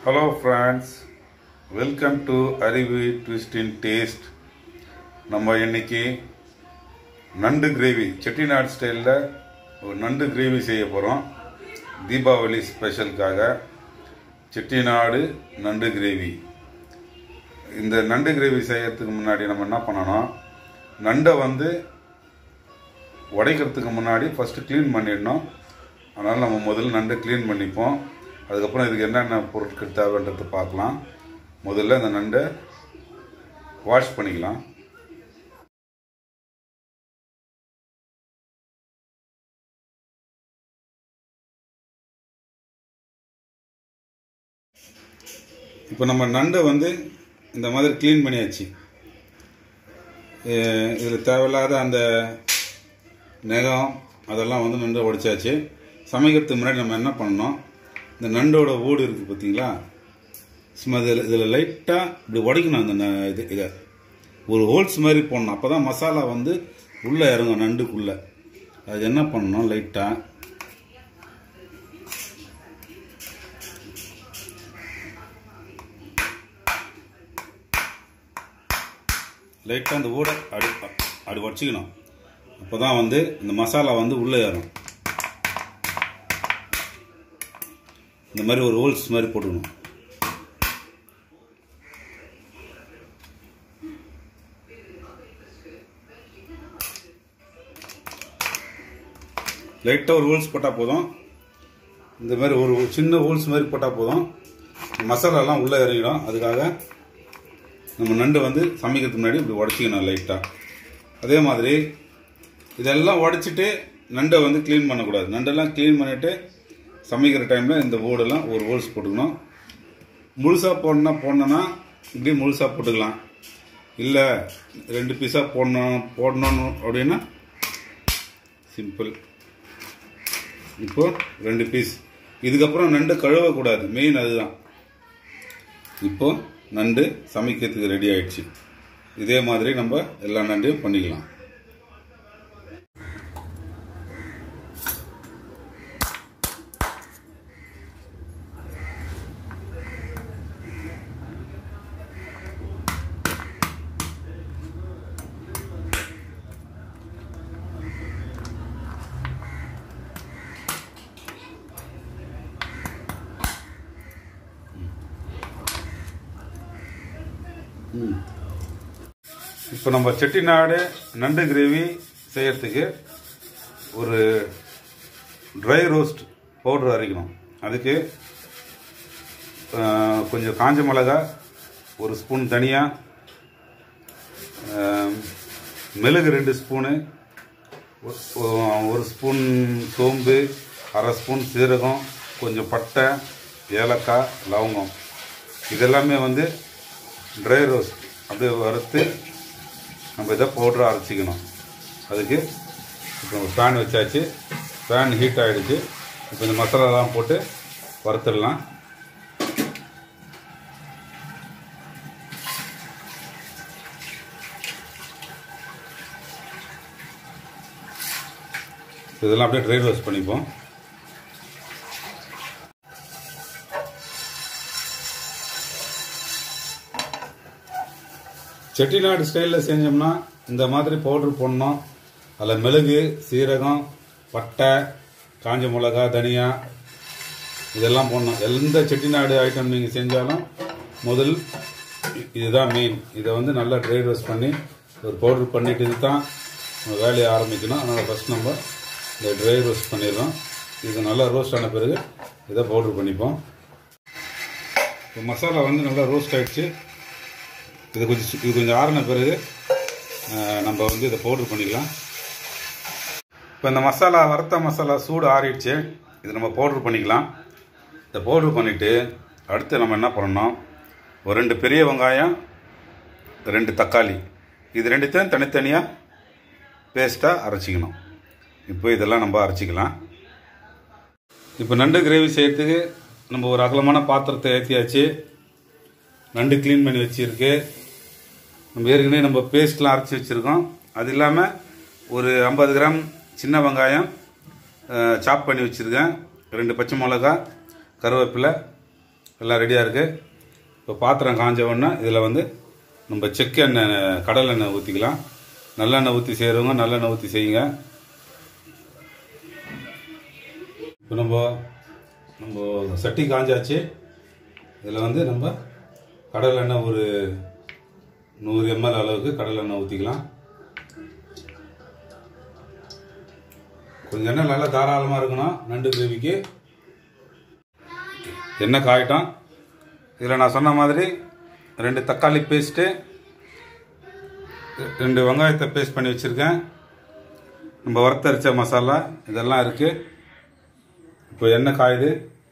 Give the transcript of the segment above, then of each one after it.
Hello friends welcome to Arivu twist in taste நம்ம இன்னைக்கு நண்டு கிரேவி செட்டிநாடு ஸ்டைலில் ஒரு நண்டு கிரேவி செய்ய போகிறோம் தீபாவளி ஸ்பெஷலுக்காக செட்டிநாடு நண்டு கிரேவி இந்த நண்டு கிரேவி செய்யறதுக்கு முன்னாடி நம்ம என்ன பண்ணணும் நண்டை வந்து உடைக்கிறதுக்கு முன்னாடி ஃபஸ்ட்டு க்ளீன் பண்ணிடணும் அதனால் நம்ம முதல்ல நண்டை க்ளீன் பண்ணிப்போம் அதுக்கப்புறம் இதுக்கு என்னென்ன பொருட்கள் தேவைன்றது பார்க்கலாம் முதல்ல இந்த நண்டை வாஷ் பண்ணிக்கலாம் இப்போ நம்ம நண்டை வந்து இந்த மாதிரி க்ளீன் பண்ணியாச்சு இதில் தேவையில்லாத அந்த நகம் அதெல்லாம் வந்து நண்டை உடைச்சாச்சு சமைக்கிறதுக்கு முன்னாடி நம்ம என்ன பண்ணணும் இந்த நண்டோட ஓடு இருக்குது பார்த்தீங்களா சும்மா இதில் இதில் லைட்டாக இப்படி உடைக்கணும் அந்த ந- இது இதை ஒரு ஹோல்ஸ் மாதிரி போடணும் அப்போ தான் மசாலா வந்து உள்ளே இறங்கும் நண்டுக்குள்ளே அது என்ன பண்ணணும் லைட்டாக லைட்டாக அந்த ஊட அடி அப்படி உடச்சிக்கணும் அப்போ தான் வந்து இந்த மசாலா வந்து உள்ளே ஏறும் இந்த மாதிரி ஒரு ஹோல்ஸ் மாதிரி போட்டுக்கணும் லைட்டாக ஒரு ஹோல்ஸ் போட்டால் போதும் இந்த மாதிரி ஒரு சின்ன ஹோல்ஸ் மாதிரி போட்டால் போதும் மசாலாலாம் உள்ளே இறங்கிடும் அதுக்காக நம்ம நண்டு வந்து சமைக்கிறதுக்கு முன்னாடி இப்படி உடச்சிக்கணும் லைட்டாக அதே மாதிரி இதெல்லாம் உடச்சிட்டு நண்டை வந்து க்ளீன் பண்ணக்கூடாது நண்டெல்லாம் க்ளீன் பண்ணிவிட்டு சமைக்கிற டைமில் இந்த ஓடெல்லாம் ஒரு ஹோல்ஸ் போட்டுக்கணும் முழுசாக போடணும்னா போடணுன்னா இப்படி முழுசாக போட்டுக்கலாம் இல்லை ரெண்டு பீஸாக போடணும் போடணும் அப்படின்னா சிம்பிள் இப்போ ரெண்டு பீஸ் இதுக்கப்புறம் நண்டு கழுவக்கூடாது மெயின் அதுதான் இப்போ நண்டு சமைக்கிறதுக்கு ரெடி ஆயிடுச்சு இதே மாதிரி நம்ம எல்லா நண்டையும் பண்ணிக்கலாம் இப்போ நம்ம செட்டிநாடு நண்டு கிரேவி செய்யறதுக்கு ஒரு ட்ரை ரோஸ்ட் பவுடர் அரைக்கணும் அதுக்கு ஆஹ், கொஞ்சம் காஞ்ச மிளகா ஒரு ஸ்பூன் தனியா ஆஹ், மிளகு ரெண்டு ஸ்பூனு ஒ- ஒ- ஒரு ஸ்பூன் சோம்பு அரை ஸ்பூன் சீரகம் கொஞ்சம் பட்டை ஏலக்காய் லவங்கம் இதெல்லாமே வந்து ட்ரை ரோஸ்ட் அப்படியே வறுத்து நம்ம இதை பவுடராக அரைச்சிக்கணும் அதுக்கு இப்போ பேன் வச்சாச்சு பேன் ஹீட் ஆகிடுச்சு இப்போ இந்த மசாலாலாம் போட்டு வறுத்துடலாம் இதெல்லாம் அப்படியே ட்ரை ரோஸ்ட் பண்ணிப்போம் செட்டிநாடு ஸ்டைலில் செஞ்சோம்னா இந்த மாதிரி பவுடர் போடணும் அதில் மிளகு சீரகம் பட்டை காஞ்ச மிளகா தனியா இதெல்லாம் போடணும் எந்த செட்டிநாடு ஐட்டம் நீங்கள் செஞ்சாலும் முதல் இதுதான் மெயின் இதை வந்து நல்லா ட்ரை ரோஸ்ட் பண்ணி ஒரு பவுடர் பண்ணிட்டு தான் நம்ம வேலையை ஆரம்பிக்கணும் அதனால் ஃபஸ்ட் நம்ம இந்த ட்ரை ரோஸ்ட் பண்ணிடுறோம் இது நல்லா ரோஸ்ட் ஆன பிறகு இதை பவுடர் பண்ணிப்போம் இப்போ மசாலா வந்து நல்லா ரோஸ்ட் ஆயிடுச்சு இது கொஞ்சம் சு- இது கொஞ்சம் ஆறின பிறகு அஹ், நம்ம வந்து இதை பவுடர் பண்ணிக்கலாம் இப்போ இந்த மசாலா வறுத்த மசாலா சூடு ஆறிடுச்சு இது நம்ம பவுடர் பண்ணிக்கலாம் இதை பவுடர் பண்ணிவிட்டு அடுத்து நம்ம என்ன பண்ணணும் ஒரு ரெண்டு பெரிய வெங்காயம் ரெண்டு தக்காளி இது ரெண்டுத்தையும் தனித்தனியாக பேஸ்ட்டாக அரைச்சிக்கணும் இப்போ இதெல்லாம் நம்ம அரைச்சிக்கலாம் இப்போ நண்டு கிரேவி செய்யறதுக்கு நம்ம ஒரு அகலமான பாத்திரத்தை ஏற்றியாச்சு நண்டு க்ளீன் பண்ணி வச்சிருக்கு நம்ம ஏற்கனவே நம்ம பேஸ்ட்லாம் அரைச்சி வச்சுருக்கோம் அது இல்லாமல் ஒரு ஐம்பது கிராம் சின்ன வெங்காயம் சாப் பண்ணி வச்சுருக்கேன் ரெண்டு பச்சை மிளகா கருவேப்பிலை எல்லாம் ரெடியாக இருக்குது இப்போ பாத்திரம் காஞ்ச உடனே இதில் வந்து நம்ம செக்கு எண்ணெய் கடலை எண்ணெய் ஊற்றிக்கலாம் நல்லெண்ணெய் ஊற்றி செய்கிறவங்க நல்லெண்ணெய் ஊற்றி செய்யுங்க இப்போ நம்ம நம்ம சட்டி காஞ்சாச்சு இதில் வந்து நம்ம கடலை எண்ணெய் ஒரு நூறு எம்எல் அளவுக்கு கடலை எண்ணெய் ஊற்றிக்கலாம் கொஞ்சம் எண்ணெய் நல்லா தாராளமாக இருக்கணும் நண்டு கிரேவிக்கு எண்ணெய் காயட்டும் இதில் நான் சொன்ன மாதிரி ரெண்டு தக்காளி பேஸ்ட்டு ரெண்டு வெங்காயத்தை பேஸ்ட் பண்ணி வச்சுருக்கேன் நம்ம வறுத்தரிச்ச மசாலா இதெல்லாம் இருக்குது இப்போ எண்ணெய் காயுது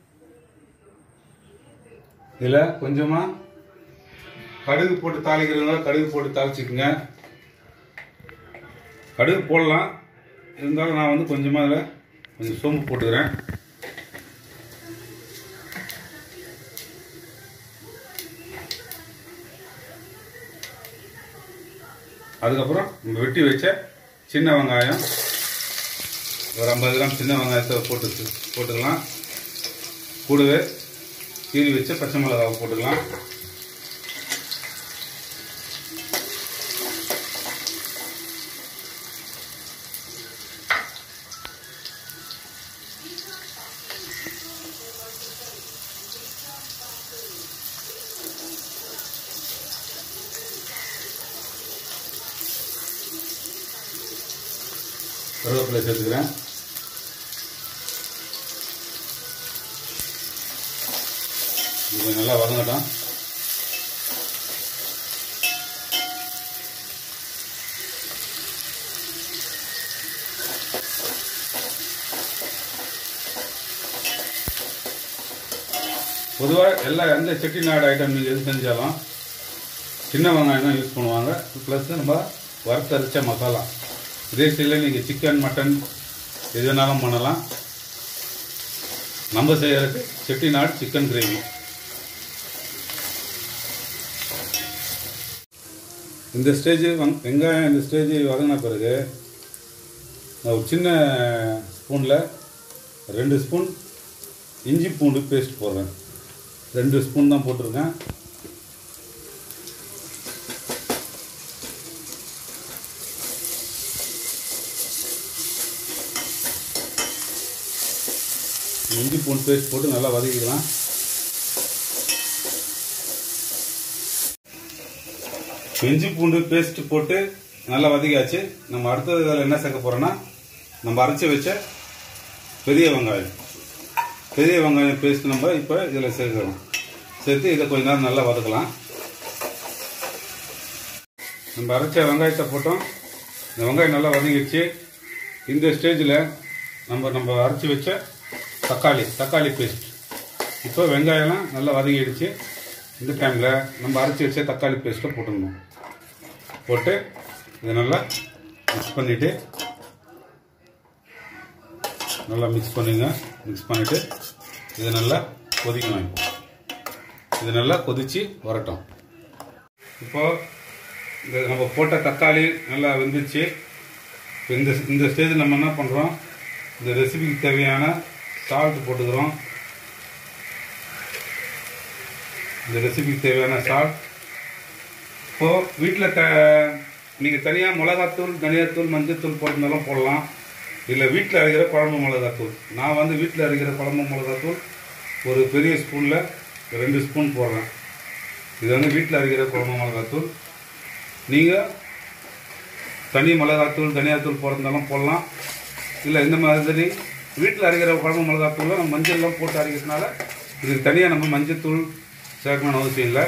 இதில் கொஞ்சமாக கடுகு போட்டு தாளிக்கிறவங்க கடுகு போட்டு தாளிச்சுக்குங்க கடுகு போடலாம் இருந்தாலும் நான் வந்து கொஞ்சமாக அதில் கொஞ்சம் சோம்பு போட்டுக்கிறேன் அதுக்கப்புறம் நம்ம வெட்டி வச்ச சின்ன வெங்காயம் ஒரு ஐம்பது கிராம் சின்ன வெங்காயத்தை போட்டு போட்டுக்கலாம் கூடவே கீறி வச்ச பச்சை மிளகாவை போட்டுக்கலாம் கருவேப்பிலை சேர்த்துக்கிறேன் இது நல்லா வதங்கட்டும் பொதுவாக எல்லா எந்த செட்டிநாடு ஐட்டம் நீங்கள் எது செஞ்சாலும் சின்ன வெங்காயம் தான் யூஸ் பண்ணுவாங்க ப்ளஸ் நம்ம வறுத்தரிச்ச மசாலா இதே ஸ்டைலில் நீங்கள் சிக்கன் மட்டன் எது வேணாலும் பண்ணலாம் நம்ம செய்யறதுக்கு செட்டிநாடு சிக்கன் கிரேவி இந்த ஸ்டேஜ் வெங்காயம் இந்த ஸ்டேஜ் வதங்கின பிறகு நான் ஒரு சின்ன ஸ்பூனில் ரெண்டு ஸ்பூன் இஞ்சி பூண்டு பேஸ்ட் போடுறேன் ரெண்டு ஸ்பூன் தான் போட்டிருக்கேன் இஞ்சி பூண்டு பேஸ்ட் போட்டு நல்லா வதக்கிக்கலாம் இஞ்சி பூண்டு பேஸ்ட் போட்டு நல்லா வதக்கியாச்சு நம்ம அடுத்தது இதில் என்ன சேர்க்க போறோம்னா நம்ம அரைச்சி வச்ச பெரிய வெங்காயம் பெரிய வெங்காயம் பேஸ்ட் நம்ம இப்போ இதில் சேர்க்கிறோம் சேர்த்து இதை கொஞ்ச நேரம் நல்லா வதக்கலாம் நம்ம அரைச்ச வெங்காயத்தை போட்டோம் இந்த வெங்காயம் நல்லா வதங்கிடுச்சு இந்த ஸ்டேஜில் நம்ம நம்ம அரைச்சி வச்ச தக்காளி தக்காளி பேஸ்ட் இப்போ வெங்காயம்லாம் நல்லா வதங்கிடுச்சு இந்த டைமில் நம்ம அரைச்சி வச்ச தக்காளி பேஸ்ட்டை போட்டுடணும் போட்டு இதை நல்லா மிக்ஸ் பண்ணிவிட்டு நல்லா மிக்ஸ் பண்ணுங்க மிக்ஸ் பண்ணிவிட்டு இது நல்லா கொதிக்கணும் இப்போ இது நல்லா கொதிச்சு வரட்டும் இப்போ இந்த நம்ம போட்ட தக்காளி நல்லா வெந்துச்சு இப்போ இந்த இந்த ஸ்டேஜில் நம்ம என்ன பண்ணுறோம் இந்த ரெசிபிக்கு தேவையான சால்ட் போட்டுக்கிறோம் இந்த ரெசிபிக்கு தேவையான சால்ட் இப்போது வீட்டில் த நீங்கள் தனியாக மிளகாத்தூள் தனியாத்தூள் மஞ்சத்தூள் போட்டிருந்தாலும் போடலாம் இல்லை வீட்டில் அரைக்கிற குழம்பு மிளகாத்தூள் நான் வந்து வீட்டில் அரைக்கிற குழம்பு மிளகாத்தூள் ஒரு பெரிய ஸ்பூனில் ரெண்டு ஸ்பூன் போடுறேன் இது வந்து வீட்டில் அரைக்கிற குழம்பு மிளகாத்தூள் நீங்கள் தனி மிளகாத்தூள் தனியாத்தூள் போட்டிருந்தாலும் போடலாம் இல்லை இந்த மாதிரி வீட்டில் அரைக்கிற குழம்பு மிளகாத்தூளில் நம்ம மஞ்சள்லாம் போட்டு அரைக்கிறதுனால இதுக்கு தனியாக நம்ம மஞ்சத்தூள் சேர்க்கணும்னு அவசியம் இல்லை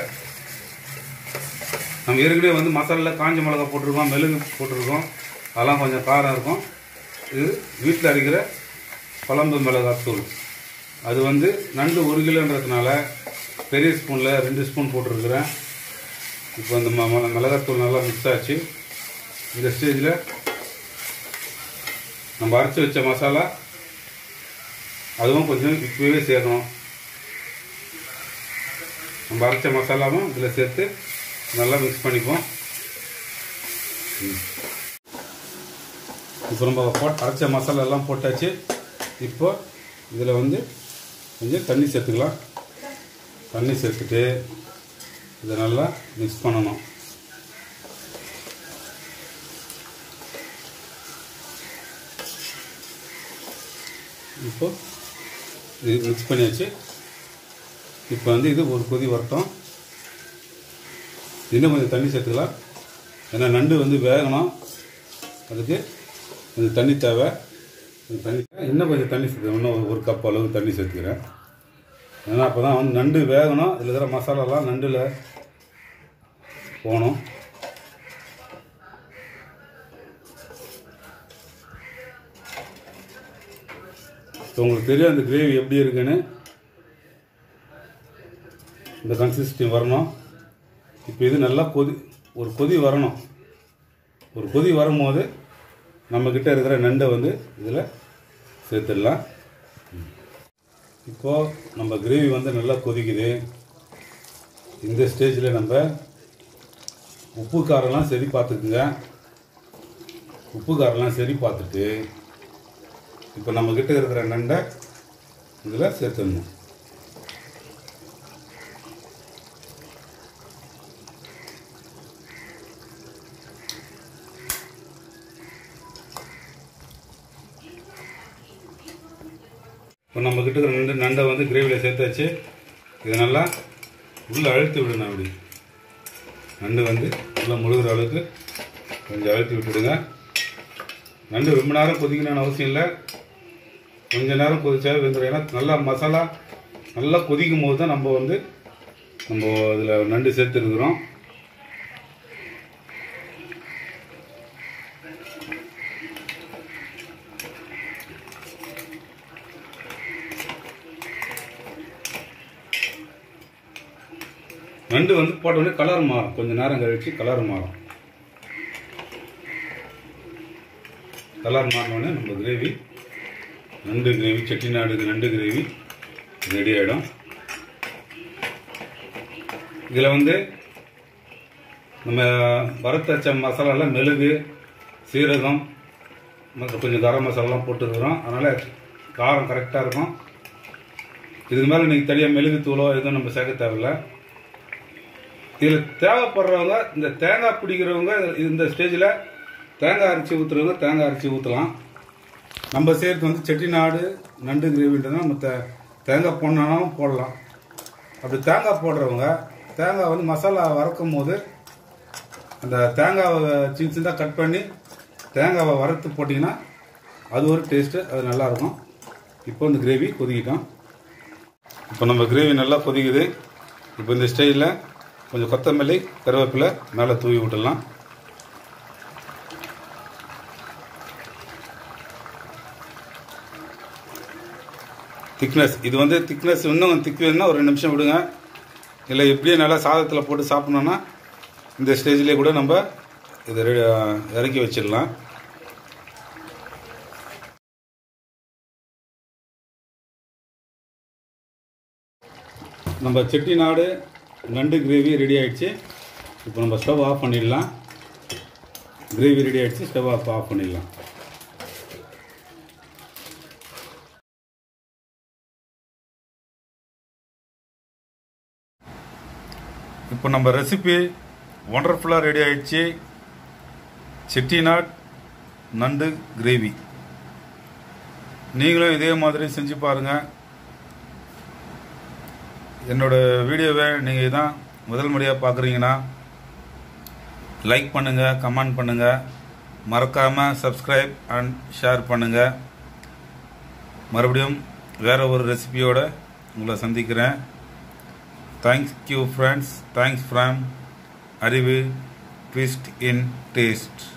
நம்ம ஏற்கனவே வந்து மசாலில் காஞ்ச மிளகா போட்டிருக்கோம் மெழுகு போட்டிருக்கோம் அதெல்லாம் கொஞ்சம் காரம் இருக்கும் இது வீட்டில் அரைக்கிற குழம்பு மிளகாத்தூள் அது வந்து நண்டு ஒரு கிலோன்றதுனால பெரிய ஸ்பூனில் ரெண்டு ஸ்பூன் போட்டிருக்கிறேன் இப்போ அந்த ம- ம- மிளகாத்தூள் நல்லா மிக்ஸ் ஆச்சு இந்த ஸ்டேஜில் நம்ம அரைச்சி வச்ச மசாலா அதுவும் கொஞ்சம் இப்போவே சேர்க்கணும் நம்ம அரைச்ச மசாலாவும் இதில் சேர்த்து நல்லா மிக்ஸ் பண்ணிப்போம் ம். இப்போ நம்ம போட் அரைச்ச மசாலா எல்லாம் போட்டாச்சு இப்போ இதில் வந்து கொஞ்சம் தண்ணி சேர்த்துக்கலாம் தண்ணி சேர்த்துட்டு இதை நல்லா மிக்ஸ் பண்ணணும் இப்போ இது மிக்ஸ் பண்ணியாச்சு இப்போ வந்து இது ஒரு கொதி வரட்டும் இன்னும் கொஞ்சம் தண்ணி சேர்த்துக்கலாம் ஏன்னா நண்டு வந்து வேகணும் அதுக்கு கொஞ்சம் தண்ணி தேவை கொஞ்சம் தண்ணி இன்னும் கொஞ்சம் தண்ணி சேர்த்து இன்னும் ஒரு- ஒரு கப் அளவு தண்ணி சேர்த்துக்கிறேன் ஏன்னா அப்போ தான் வந்து நண்டு வேகணும் இதில் இருக்கிற மசாலாலாம் நண்டில் போகணும் இப்போ உங்களுக்கு தெரியும் அந்த கிரேவி எப்படி இருக்குன்னு இந்த கன்சிஸ்டி வரணும் இப்போ இது நல்லா கொதி ஒரு கொதி வரணும் ஒரு கொதி வரும்போது நம்மக்கிட்ட இருக்கிற நண்டை வந்து இதில் சேர்த்துடலாம் இப்போது நம்ம கிரேவி வந்து நல்லா கொதிக்குது இந்த ஸ்டேஜில் நம்ம உப்பு காரம்லாம் சரி பார்த்துக்குங்க உப்பு காரம்லாம் சரி பார்த்துட்டு இப்போ நம்மக்கிட்ட இருக்கிற நண்டை இதில் சேர்த்துடணும் இப்போ நம்ம கிட்ட இருக்கிற நண்டு நண்டை வந்து கிரேவியில் சேர்த்தாச்சு இதை நல்லா உள்ளே அழுத்தி விடணும் அப்படி நண்டு வந்து நல்லா முழுகிற அளவுக்கு கொஞ்சம் அழுத்தி விட்டுடுங்க நண்டு ரொம்ப நேரம் கொதிக்கணும்னு அவசியம் இல்லை கொஞ்ச நேரம் கொதிச்சா வெந்துடும் ஏன்னா நல்லா மசாலா நல்லா கொதிக்கும் போது தான் நம்ம வந்து நம்ம இதில் நண்டு சேர்த்துருக்குறோம் நண்டு வந்து போட்ட உடனே கலர் மாறும் கொஞ்சம் நேரம் கழிச்சு கலர் மாறும் கலர் மாறினோடனே நம்ம கிரேவி நண்டு கிரேவி செட்டிநாடு நண்டு கிரேவி ரெடி ஆகிடும் இதில் வந்து நம்ம வறுத்தச்ச மசாலாவில் மெழுகு சீரகம் மற்ற கொஞ்சம் கரம் மசாலாலாம் போட்டுருக்குறோம் அதனால் காரம் கரெக்டாக இருக்கும் இதுக்கு மேலே நீங்கள் தனியாக மெழுகு தூளோ எதுவும் நம்ம சேர்க்க தேவையில்ல இதில் தேவைப்படுறவங்க இந்த தேங்காய் பிடிக்கிறவங்க இந்த ஸ்டேஜில் தேங்காய் அரைச்சி ஊற்றுறவங்க தேங்காய் அரைச்சி ஊற்றலாம் நம்ம செய்கிறது வந்து செட்டிநாடு நண்டு கிரேவின்றதுனா நம்ம தே தேங்காய் போடணும் போடலாம் அப்படி தேங்காய் போடுறவங்க தேங்காய் வந்து மசாலா வறுக்கும் போது அந்த தேங்காவை சின்ன சின்னதாக கட் பண்ணி தேங்காவை வறுத்து போட்டிங்கன்னா அது ஒரு டேஸ்ட்டு அது நல்லாயிருக்கும் இப்போ இந்த கிரேவி கொதிக்கிட்டோம் இப்போ நம்ம கிரேவி நல்லா கொதிக்குது இப்போ இந்த ஸ்டேஜில் கொஞ்சம் கொத்தமல்லி கருவேப்பிலை மேலே தூவி விட்டுடலாம் திக்னஸ் இது வந்து திக்னஸ் இன்னும் திக் வேணும்னா ஒரு ரெண்டு நிமிஷம் விடுங்க இல்லை எப்படியே நல்லா சாதத்தில் போட்டு சாப்பிட்ணுன்னா இந்த ஸ்டேஜ்லேயே கூட நம்ம இதை ரெ- இறக்கி வச்சிடலாம் நம்ம செட்டிநாடு நண்டு கிரேவி ரெடி ஆயிடுச்சு இப்போ நம்ம ஸ்டவ் ஆஃப் பண்ணிடலாம் கிரேவி ரெடி ஆயிடுச்சு ஸ்டவ் ஆஃப் ஆஃப் பண்ணிடலாம் இப்போ நம்ம ரெசிபி ஒண்டர்ஃபுல்லாக ரெடி ஆயிடுச்சு செட்டிநாட் நண்டு கிரேவி நீங்களும் இதே மாதிரி செஞ்சு பாருங்கள் என்னோட வீடியோவை நீங்கள் இதான் முதல் முறையாக பார்க்குறீங்கன்னா லைக் பண்ணுங்கள் கமெண்ட் பண்ணுங்கள் மறக்காமல் சப்ஸ்கிரைப் அண்ட் ஷேர் பண்ணுங்கள் மறுபடியும் வேறு ஒரு ரெசிபியோட உங்களை சந்திக்கிறேன் thank you friends thanks from Arivu twist in taste